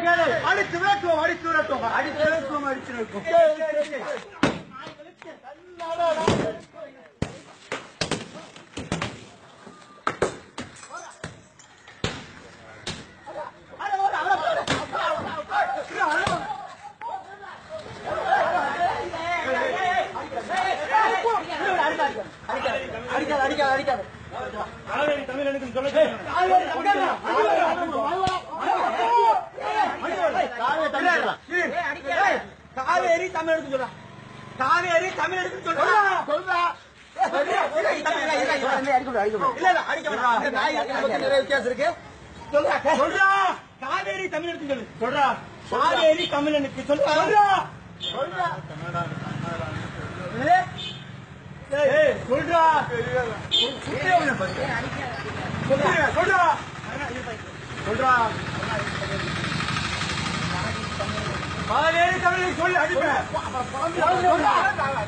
கேளு அடித்து வேட்டுவோம் அடித்து விரட்டும் அடித்து வேட்டுவோம் அடித்து நிற்கும் அடிக்காது அடிக்காது அடிக்காது காவேரி தமிழனுக்கு சொல்ல காவேரி தமிழ் எடுத்து சொல்றா காவேரி தமிழ் எடுத்து சொல்றா சொல்றா சொல்றா காவேரி தமிழ் எடுத்து சொல்லு சொல்றா காவேரி தமிழனுக்கு சொல்றா சொல்றா ஏய், சொல்றா சொல்றா சொல்றா சொல்றா காவேரி தமிழை சொல்லி அடிப்பேன் சொல்றா